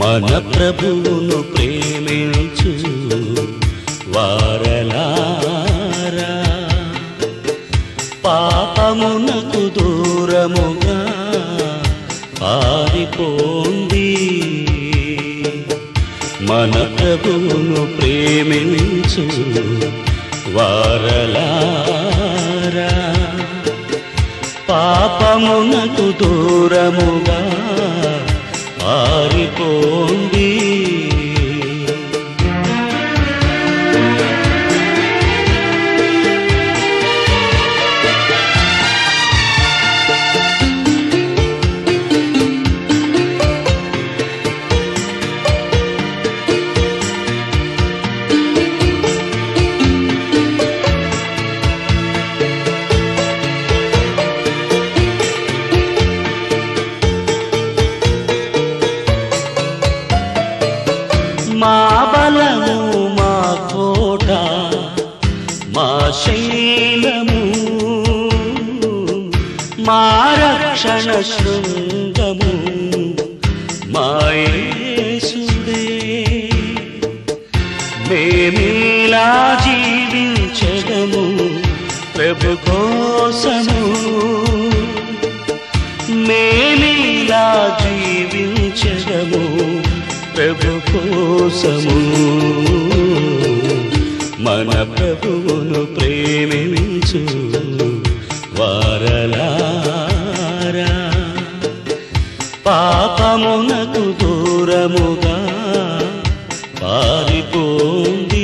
మన ప్రభువును ప్రేమించు వారలారా పాపమునకు దూరముగా పారిపోండి మన ప్రభువును ప్రేమించు వారలారా పాపమునకు దూరముగా పారిపోండి మా బలము మా కోట మా శైలము మా రక్షణ శృంగము మా యేసుడే మేమిలా జీవించడము ప్రభు కోసము మేమిలా జీవించడము ప్రభు కోసము మన ప్రభువును ప్రేమించు వారలారా పాపమునకు దూరముగా పారిపోండి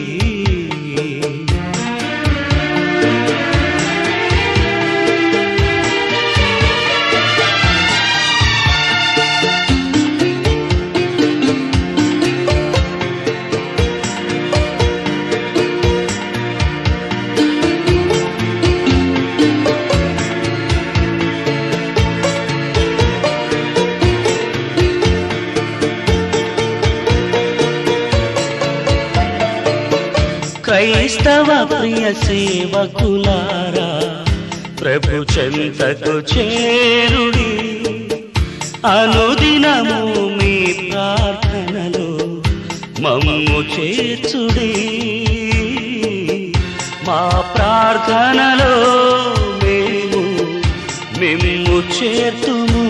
క్రైస్తవ ప్రియ సేవకులారా ప్రభు చెంతకు చేరుడి అనుదినము మీ ప్రార్థనలో మమ్ము చేర్చుడి మా ప్రార్థనలో మేము మిమ్ము చేర్తుము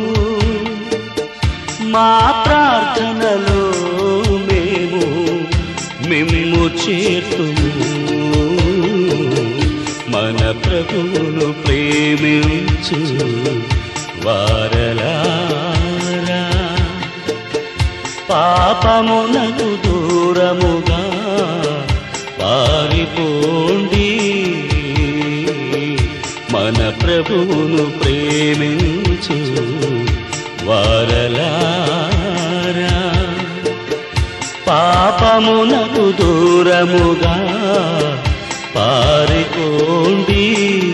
మా ప్రార్థనలో మేము మిమ్ము చేర్తుము మన ప్రభువును ప్రేమించు వారలారా పాపమునకు దూరముగా పారిపోండి మన ప్రభువును ప్రేమించు వారలారా పాపమునకు దూరముగా పారిపోండి